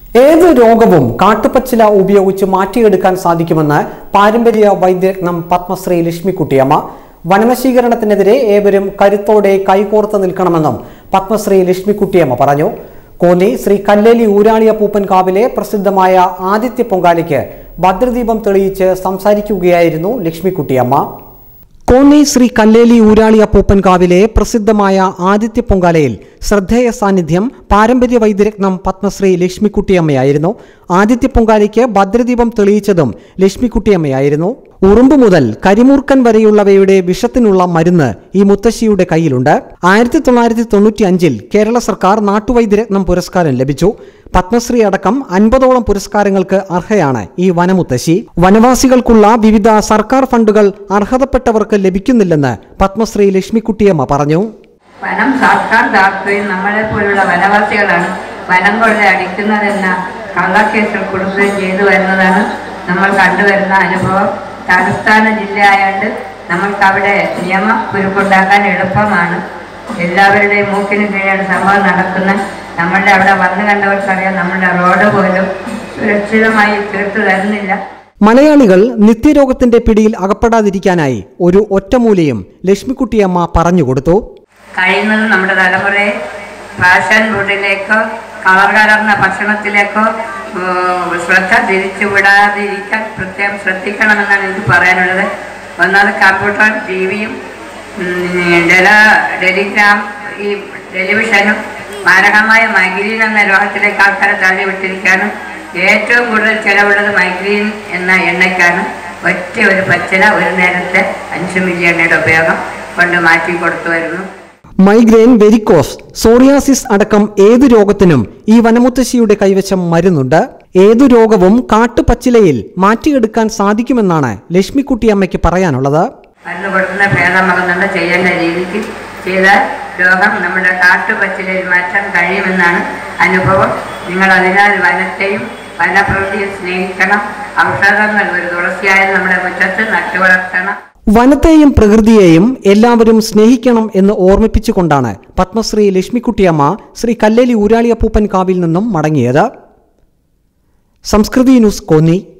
ഏത് രോഗവും കാട്ടുപച്ചില ഉപയോഗിച്ച് മാറ്റിയെടുക്കാൻ സാധിക്കുമെന്ന് പാരമ്പര്യ വൈദ്യരത്നം പത്മശ്രീ ലക്ഷ്മിക്കുട്ടിയമ്മ വനനശീകരണത്തിനെതിരെ ഏവരും കരുത്തോടെ കൈകോർത്ത് നിൽക്കണമെന്നും പത്മശ്രീ ലക്ഷ്മിക്കുട്ടിയമ്മ പറഞ്ഞു കോന്നി ശ്രീ കല്ലേലി ഊരാളിയ പൂപ്പൻകാവിലെ പ്രസിദ്ധമായ ആദിത്യ പൊങ്കാലയ്ക്ക് ഭദ്രദീപം തെളിയിച്ച് സംസാരിക്കുകയായിരുന്നു ലക്ഷ്മിക്കുട്ടിയമ്മ കോന്നി ശ്രീ കല്ലേലി ഊരാളി അപ്പൂപ്പൻകാവിലെ പ്രസിദ്ധമായ ആദിത്യ പൊങ്കാലയിൽ ശ്രദ്ധേയ സാന്നിധ്യം പാരമ്പര്യ വൈദ്യരത്നം പത്മശ്രീ ലക്ഷ്മിക്കുട്ടിയമ്മയായിരുന്നു ആദിത്യ പൊങ്കാലയ്ക്ക് ഭദ്രദീപം തെളിയിച്ചതും ലക്ഷ്മിക്കുട്ടിയമ്മയായിരുന്നു ഉറുമ്പ് മുതൽ കരിമൂർക്കൻ വരെയുള്ളവയുടെ വിഷത്തിനുള്ള മരുന്ന് ഈ മുത്തശ്ശിയുടെ കയ്യിലുണ്ട് ആയിരത്തി തൊള്ളായിരത്തി തൊണ്ണൂറ്റി അഞ്ചിൽ കേരള സർക്കാർ നാട്ടുവൈദ്യരത്നം പുരസ്കാരം ലഭിച്ചു പത്മശ്രീ അടക്കം അൻപതോളം പുരസ്കാരങ്ങൾക്ക് അർഹയാണ് ഈ വനമുത്തശ്ശി വനവാസികൾക്കുള്ള വിവിധ സർക്കാർ ഫണ്ടുകൾ അർഹതപ്പെട്ടവർക്ക് ലഭിക്കുന്നില്ലെന്ന് പത്മശ്രീ ലക്ഷ്മിക്കുട്ടിയമ്മ പറഞ്ഞു വനം സർക്കാർ ദാക്കുകയും നമ്മളെ പോലുള്ള വനവാസികളാണ് വനം കൊള്ള അടിക്കുന്നതെന്ന കള്ളക്കേസിൽ കൊടുക്കുകയും ചെയ്തു വരുന്നതാണ് നമ്മൾ കണ്ടുവരുന്ന അനുഭവം തലസ്ഥാന ജില്ലയായതുകൊണ്ട് നമ്മൾക്ക് അവിടെ നിയമ കുരുക്കുണ്ടാക്കാൻ എളുപ്പമാണ് എല്ലാവരുടെയും മൂക്കിന് കീഴാണ് സംഭവം നടക്കുന്നത് നമ്മളുടെ അവിടെ വന്നു കണ്ടവർക്കറിയാം നമ്മളുടെ റോഡ് പോലും സുരക്ഷിതമായി തീർത്തു തരുന്നില്ല മലയാളികൾ നിത്യരോഗത്തിന്റെ പിടിയിൽ അകപ്പെടാതിരിക്കാനായി ഒരു ഒറ്റമൂലയും ലക്ഷ്മിക്കുട്ടിയമ്മ പറഞ്ഞുകൊടുത്തു കഴിയുന്നത് നമ്മുടെ തലമുറയെ ഫാഷൻ ഫുഡിലേക്കോ കളർ കലർന്ന ഭക്ഷണത്തിലേക്കോ ഉം, ശ്രദ്ധ തിരിച്ചുവിടാതിരിക്കാൻ പ്രത്യേകം ശ്രദ്ധിക്കണമെന്നാണ് എനിക്ക് പറയാനുള്ളത് ഒന്നാമത് കമ്പ്യൂട്ടർ ടി വിയും ടെല ടെലിഗ്രാം ഈ ടെലിവിഷനും മാരകമായ മൈഗ്രീൻ എന്ന രോഗത്തിലേക്ക് ആൾക്കാരെ തള്ളിവിട്ടിരിക്കാനും ഏറ്റവും കൂടുതൽ ചിലവുള്ളത് മൈഗ്രീൻ എന്ന എണ്ണയ്ക്കാണ് ഒറ്റ ഒരു പച്ചില ഒരു നേരത്തെ അഞ്ച് മില്ലി എണ്ണയുടെ ഉപയോഗം കൊണ്ട് മാറ്റി കൊടുത്തു വരുന്നു മൈഗ്രെയിൻ വെരിക്കോസ് സോറിയാസിസ് അടക്കം ഏതു രോഗത്തിനും ഈ വനമുത്തശ്ശിയുടെ കൈവശം മരുന്നുണ്ട് ഏതു രോഗവും കാട്ടുപച്ചിലയിൽ മാറ്റിയെടുക്കാൻ സാധിക്കുമെന്നാണ് ലക്ഷ്മിക്കുട്ടിയമ്മയ്ക്ക് പറയാനുള്ളത് മരുന്ന് കൊടുക്കുന്ന ഭേദമാകുന്നുണ്ട് ചെയ്യേണ്ട രീതിക്ക് ചെയ്താൽ രോഗം നമ്മുടെ കാട്ടുപച്ചിലയിൽ മാറ്റാൻ കഴിയുമെന്നാണ് അനുഭവം നിങ്ങൾ അതിനാൽ വനത്തെയും വനപ്രകൃതിയെ സ്നേഹിക്കണം ഔഷധങ്ങൾ ഒരു തുളസിയായാലും നമ്മുടെ മുറ്റത്ത് നട്ടുവളർത്തണം വനത്തെയും പ്രകൃതിയെയും എല്ലാവരും സ്നേഹിക്കണം എന്ന് ഓർമ്മിപ്പിച്ചുകൊണ്ടാണ് പത്മശ്രീ ലക്ഷ്മിക്കുട്ടിയമ്മ ശ്രീ കല്ലേലി ഊരാളിയപ്പൂപ്പൻ കാവിൽ നിന്നും മടങ്ങിയത് സംസ്കൃതി ന്യൂസ് കോന്നി